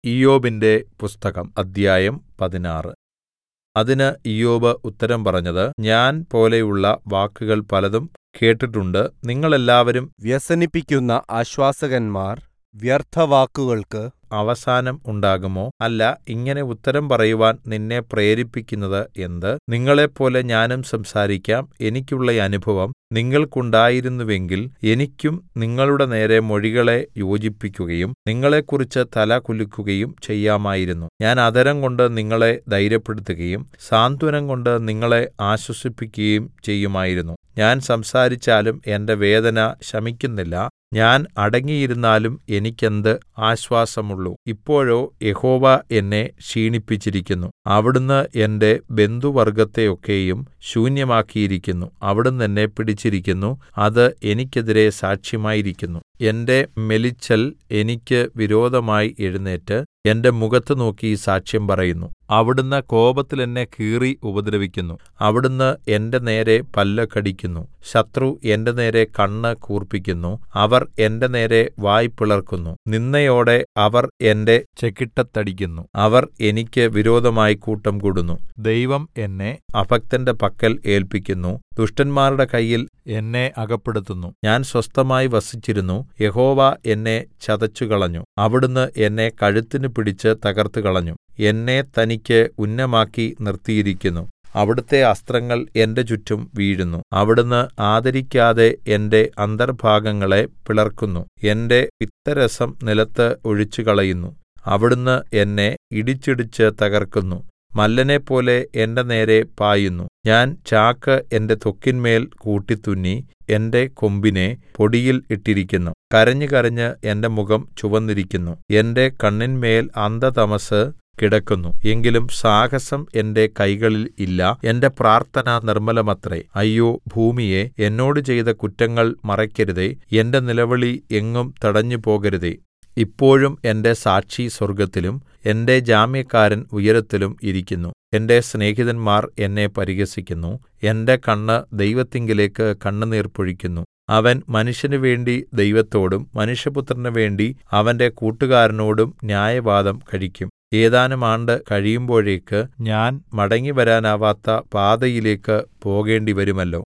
ഇയ്യോബിന്റെ പുസ്തകം അദ്ധ്യായം പതിനാറ് അതിന് ഇയ്യോബ് ഉത്തരം പറഞ്ഞത് ഞാൻ പോലെയുള്ള വാക്കുകൾ പലതും കേട്ടിട്ടുണ്ട് നിങ്ങൾ എല്ലാവരും വ്യസനിപ്പിക്കുന്ന ആശ്വാസകന്മാർ വ്യർത്ഥവാക്കുകൾക്ക് അവസാനം ഉണ്ടാകുമോ അല്ല ഇങ്ങനെ ഉത്തരം പറയുവാൻ നിന്നെ പ്രേരിപ്പിക്കുന്നത് എന്ത് നിങ്ങളെപ്പോലെ ഞാനും സംസാരിക്കാം എനിക്കുള്ള അനുഭവം നിങ്ങൾക്കുണ്ടായിരുന്നുവെങ്കിൽ എനിക്കും നിങ്ങളുടെ നേരെ മൊഴികളെ യോജിപ്പിക്കുകയും നിങ്ങളെക്കുറിച്ച് തല കുലുക്കുകയും ചെയ്യാമായിരുന്നു ഞാൻ അധരം കൊണ്ട് നിങ്ങളെ ധൈര്യപ്പെടുത്തുകയും സാന്ത്വനം കൊണ്ട് നിങ്ങളെ ആശ്വസിപ്പിക്കുകയും ചെയ്യുമായിരുന്നു ഞാൻ സംസാരിച്ചാലും എന്റെ വേദന ശമിക്കുന്നില്ല ഞാൻ അടങ്ങിയിരുന്നാലും എനിക്കെന്ത് ആശ്വാസമുള്ളു ഇപ്പോഴോ യഹോവ എന്നെ ക്ഷീണിപ്പിച്ചിരിക്കുന്നു അവിടുന്ന് എന്റെ ബന്ധുവർഗ്ഗത്തെയൊക്കെയും ശൂന്യമാക്കിയിരിക്കുന്നു അവിടുന്ന് എന്നെ പിടിച്ചിരിക്കുന്നു അത് എനിക്കെതിരെ സാക്ഷ്യമായിരിക്കുന്നു എന്റെ മെലിച്ചൽ എനിക്ക് വിരോധമായി എഴുന്നേറ്റ് എന്റെ മുഖത്ത് നോക്കി സാക്ഷ്യം പറയുന്നു അവിടുന്ന് കോപത്തിൽ എന്നെ കീറി ഉപദ്രവിക്കുന്നു അവിടുന്ന് എന്റെ നേരെ പല്ല് കടിക്കുന്നു ശത്രു എന്റെ നേരെ കണ്ണ് കൂർപ്പിക്കുന്നു അവർ എന്റെ നേരെ വായ് പിളർക്കുന്നു നിന്ദയോടെ അവർ എന്റെ ചെകിട്ടത്തടിക്കുന്നു അവർ എനിക്ക് വിരോധമായി കൂട്ടം കൂടുന്നു ദൈവം എന്നെ അഭക്തന്റെ പക്കൽ ഏല്പിക്കുന്നു ദുഷ്ടന്മാരുടെ കയ്യിൽ എന്നെ അകപ്പെടുത്തുന്നു ഞാൻ സ്വസ്ഥമായി വസിച്ചിരുന്നു യഹോവ എന്നെ ചതച്ചുകളഞ്ഞു അവിടുന്ന് എന്നെ കഴുത്തിന് പിടിച്ച് തകർത്തുകളഞ്ഞു എന്നെ തനിക്ക് ഉന്നമാക്കി നിർത്തിയിരിക്കുന്നു അവിടുത്തെ അസ്ത്രങ്ങൾ എന്റെ ചുറ്റും വീഴുന്നു അവിടുന്ന് ആദരിക്കാതെ എന്റെ അന്തർഭാഗങ്ങളെ പിളർക്കുന്നു എന്റെ പിത്തരസം നിലത്ത് ഒഴിച്ചുകളയുന്നു അവിടുന്ന് എന്നെ ഇടിച്ചിടിച്ച് തകർക്കുന്നു മല്ലനെപ്പോലെ എന്റെ നേരെ പായുന്നു ഞാൻ ചാക്ക് എന്റെ ത്വക്കിന്മേൽ കൂട്ടിത്തുന്നി എന്റെ കൊമ്പിനെ പൊടിയിൽ ഇട്ടിരിക്കുന്നു കരഞ്ഞു കരഞ്ഞ് എന്റെ മുഖം ചുവന്നിരിക്കുന്നു എന്റെ കണ്ണിന്മേൽ അന്ധതമസ് കിടക്കുന്നു എങ്കിലും സാഹസം എന്റെ കൈകളിൽ ഇല്ല എന്റെ പ്രാർത്ഥന നിർമ്മലമത്രേ അയ്യോ ഭൂമിയെ എന്നോട് ചെയ്ത കുറ്റങ്ങൾ മറയ്ക്കരുതേ എന്റെ നിലവിളി എങ്ങും തടഞ്ഞു പോകരുതേ ഇപ്പോഴും എന്റെ സാക്ഷി സ്വർഗ്ഗത്തിലും എന്റെ ജാമ്യക്കാരൻ ഉയരത്തിലും ഇരിക്കുന്നു എന്റെ സ്നേഹിതന്മാർ എന്നെ പരിഹസിക്കുന്നു എന്റെ കണ്ണ് ദൈവത്തിങ്കലേക്ക് കണ്ണുനീർ പൊഴിക്കുന്നു അവൻ മനുഷ്യന് വേണ്ടി ദൈവത്തോടും മനുഷ്യപുത്രന് വേണ്ടി അവന്റെ കൂട്ടുകാരനോടും ന്യായവാദം കഴിക്കും ഏതാനും ആണ്ട് കഴിയുമ്പോഴേക്ക് ഞാൻ മടങ്ങിവരാനാവാത്ത പാതയിലേക്ക് പോകേണ്ടിവരുമല്ലോ